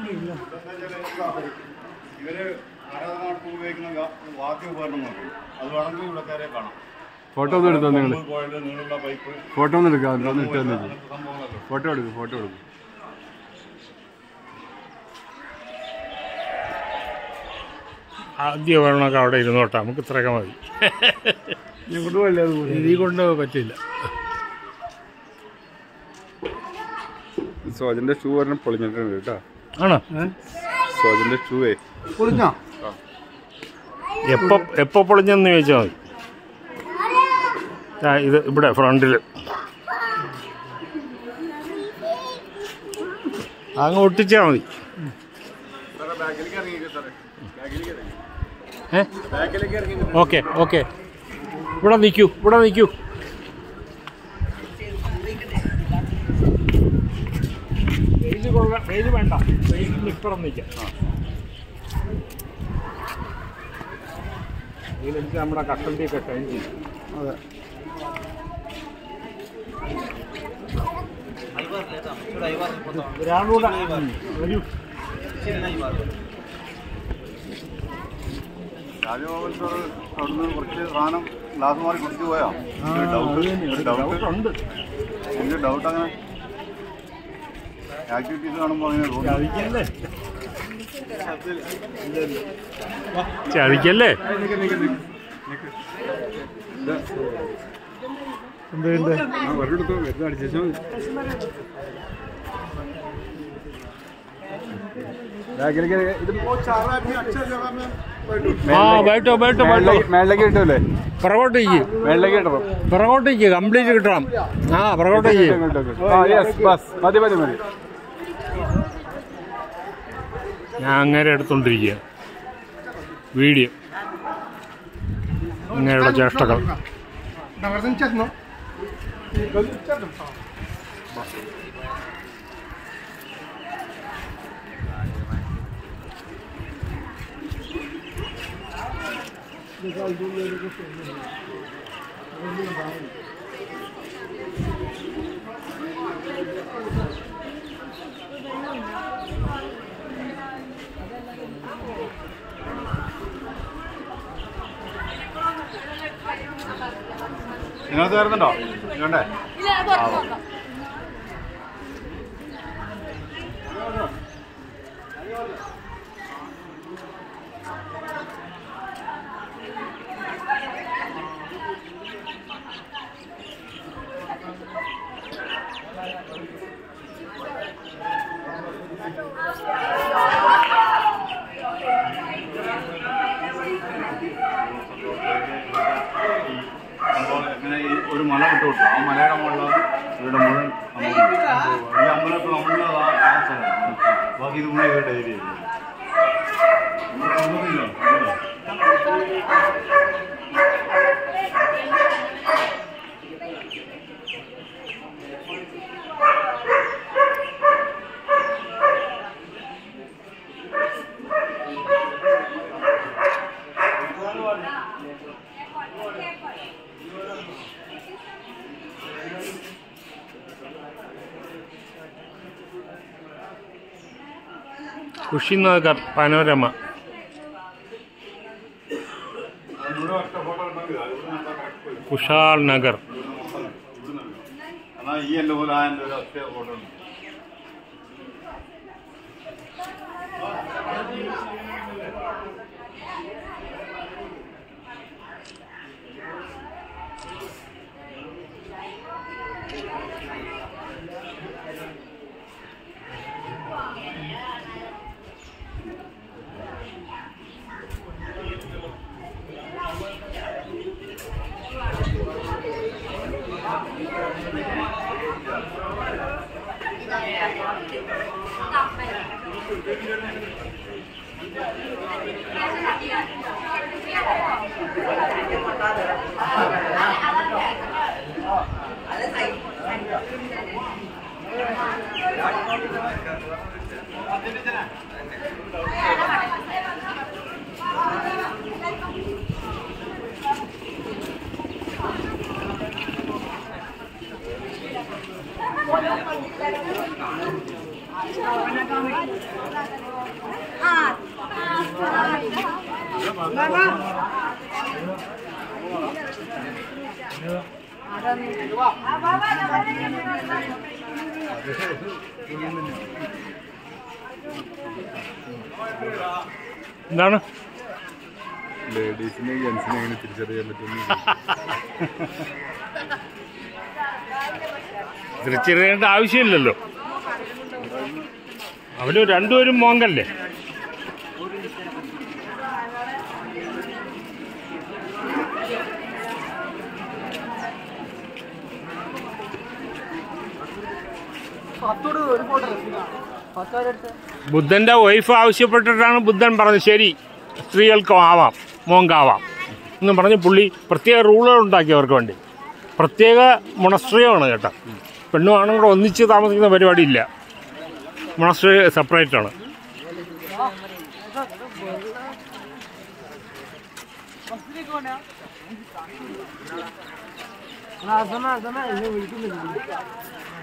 ഇവര് ആരാധനാർത്ഥം ഉപയോഗിക്കുന്ന ഗാ- വാദ്യ ഉപകരണം നോക്കും അത് വേണമെങ്കിൽ ഇവിടക്കാരെ കാണാം ഫോട്ടോ ഒന്ന് എടുത്തോ നിങ്ങൾ കൊമ്പ്, കോയില്, നീളമുള്ള പൈപ്പ് ഫോട്ടോ ഒന്ന് എടുക്കാം ഒന്ന് ഇട്ടു തന്നെ അങ്ങനത്തെ സംഭവങ്ങളൊക്കെ ഫോട്ടോ എടുക്കും ഫോട്ടോ എടുക്കും ആദ്യ വേണമൊക്കെ അവിടെ ഇരുന്നോട്ടെ നമുക്ക് ഇത്രയൊക്കെ മതി ഞങ്ങോട്ട് വല്ലേ ഇതീ കൊണ്ട് പറ്റില്ല സോജന്റെ ഷൂ ഒരെണ്ണം പൊളിഞ്ഞിട്ടുണ്ട് കേട്ടോ ആണോ സോജന്റെ ഷൂവേ പൊളിഞ്ഞോ എപ്പോ എപ്പോ പൊളിഞ്ഞെന്ന് ചോദിച്ചാൽ മതി ആ, ഇത് ഇവിടെ ഫ്രണ്ടിൽ അങ്ങ് ഒട്ടിച്ചാൽ മതി ബാക്കിലേക്ക് ഇറങ്ങി സാറേ ബാക്കിലേക്ക് ഇറങ്ങി ഏ ബാക്കിലേക്ക് ഇറങ്ങി ഓക്കെ ഓക്കെ ഇവിടെ നിൽക്കൂ ഇവിടെ നിൽക്കൂ വെയിൽ കൊള്ള വെയിൽ വേണ്ട വെയിലിന് ഇപ്പുറം നിൽക്കാം വെയിലെടുത്ത് നമ്മുടെ കട്ടണ്ടിയൊക്കെ ടൈം ചെയ്യും അതെ ഒരാളൂടെ വരൂ രാജഗോപാൽ സാർ അവിടുന്ന് കുറച്ച് സാധനം ഗ്ലാസ് മാറി കുടിച്ചു പോയാ ഡൗട്ട് ഡൗട്ട് ഉണ്ട് എനിക്ക് ഡൗട്ട് അങ്ങനെ ആക്ടിവിറ്റീസ് കാണുമ്പോൾ അങ്ങനെ തോന്നി ചതിക്കല്ലേ ചതിക്കല്ലേ എന്തുണ്ട് ഒരെടുത്ത് വെറുതെ അടിച്ചാൽ മതി ബാക്കിലേക്ക് ഇത് ആ ബൈട്ടോ ബൈട്ടോ ബൈട്ടോ മേളിലേക്ക് കിട്ടൂലേ പിറകോട്ടേക്ക് മേളിലേക്ക് കിട്ടണം പിറകോട്ടേക്ക് കംപ്ലീറ്റ് കിട്ടണം ആ പിറകോട്ടേക്ക് ആ യെസ് ബസ് മതി മതി മതി ഞാൻ അങ്ങനെ എടുത്തോണ്ടിരിക്കുക വീഡിയോ അങ്ങനെയുള്ള ചേഷ്ടകൾ നിങ്ങൾക്ക് വരുന്നുണ്ടോ വേണ്ടേ അപ്പോൾ ഇങ്ങനെ ഈ ഒരു മല വിട്ടു കൊടുത്തു ആ മലയുടെ മുകളിലാണ് ഇവരുടെ മുഴുവൻ അമ്പലം ഈ അമ്പലത്തിൽ നമ്മളുടെ ആ ആ സ്ഥലം ബാക്കി ഇത് മുഴുവൻ ഇവരുടെ ഏരിയ കുഷിനഗർ പനോരമ കുഷാൽ നഗർ എന്നാൽ ഈ എൻ്റെ പോലെ ആ എൻ്റെ ഒരു അസ്ഥിയ ഫോട്ടോ ഉണ്ട് Thank you. എന്താണ് ലേഡീസിനെ ജെൻസിനെ എങ്ങനെ തിരിച്ചറിയാൻ പറ്റുന്നു തിരിച്ചറിയേണ്ട ആവശ്യമില്ലല്ലോ അവര് രണ്ടുപേരും മോങ്കല്ലേ ബുദ്ധന്റെ വൈഫ് ആവശ്യപ്പെട്ടിട്ടാണ് ബുദ്ധൻ പറഞ്ഞത് ശരി സ്ത്രീകൾക്കും ആവാം മോങ്കാവാം എന്ന് പറഞ്ഞ് പുള്ളി പ്രത്യേക റൂളുകൾ ഉണ്ടാക്കി അവർക്ക് വേണ്ടി പ്രത്യേക മൊണസ്ട്രിയാണ് കേട്ടോ പെണ്ണും ആണും കൂടെ ഒന്നിച്ച് താമസിക്കുന്ന പരിപാടിയില്ല മൊണസ്ട്രി സെപ്പറേറ്റ് ആണ് ना सुना सुना इन्हें बिल्कुल नहीं